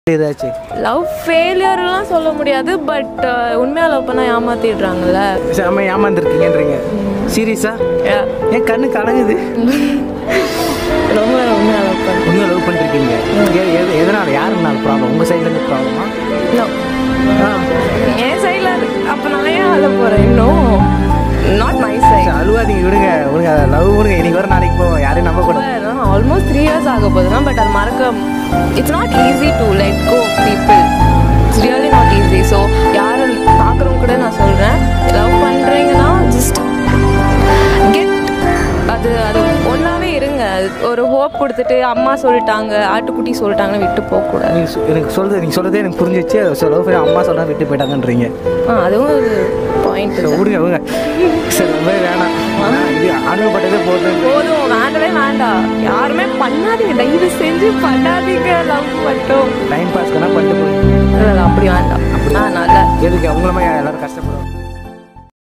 ஏதாச்சும் லவ் ஃபெயிலியர்லாம் சொல்ல முடியாது பட் உண்மையாக லவ் பண்ணால் ஏமாத்திடுறாங்கல்ல சரி அம்மா ஏமாந்துருக்கீங்கன்றீங்க சீரியஸா Yeah. என் கண்ணு கலங்குது ரொம்ப உண்மையாக லவ் பண்ண உண்மையாக லவ் பண்ணிருக்கீங்க எ- எது- எதனால யாருனால ப்ராப்ளம் உங்கள் சைட்லேருந்து ப்ராப்ளமா No. என் சைடில் அப்போ நான் ஏன் அழ போகிறேன் இன்னும் நாட் மை சைட் அழுவாதீங்க விடுங்க விடுங்க லவ் விடுங்க இன்னைக்கு வர நாளைக்கு போவோம் யாரையும் நம்ப கூடாது ஆல்மோஸ்ட் த்ரீ இயர்ஸ் ஆக போகுதுன்னா பட் அது மறக்க it's not easy to let go people it's really not easy so யாரும் பார்க்குறவங்க கூட நான் சொல்கிறேன் லவ் பண்ணுறீங்கன்னா ஜஸ்ட் கெட் அது அது ஒன்றாவே இருங்க ஒரு ஹோப் கொடுத்துட்டு அம்மா சொல்லிட்டாங்க ஆட்டுக்குட்டி சொல்லிட்டாங்கன்னு விட்டு போகக்கூடாது நீங்க சொ- எனக்கு சொல்றது நீங்கள் சொல்றதே எனக்கு புரிஞ்சிச்சு லவ் பண்ணி அம்மா சொல்ல விட்டு போயிட்டாங்கன்றீங்க ஆ அதுவும் ஒரு பாயிண்ட் சரி, விடுங்க விடுங்க சரி ரொம்பவே வேணாம் வேணாம், இது அனுபவப்பட்டதே போதும் போதும் வேண்டவே வேண்டாம் யாருமே பண்ணாதீங்க தயவு செஞ்சு பண்ணாதீங்க லவ் மட்டும் டைம் பாஸ்க்குனா பண்ணிட்டு போய் இல்ல, இல்ல, அப்படி வேண்டாம் ஆ நல்லா எதுக்கு அவங்கள மாதிரி எல்லாரும் கஷ்டப்படுவாங்க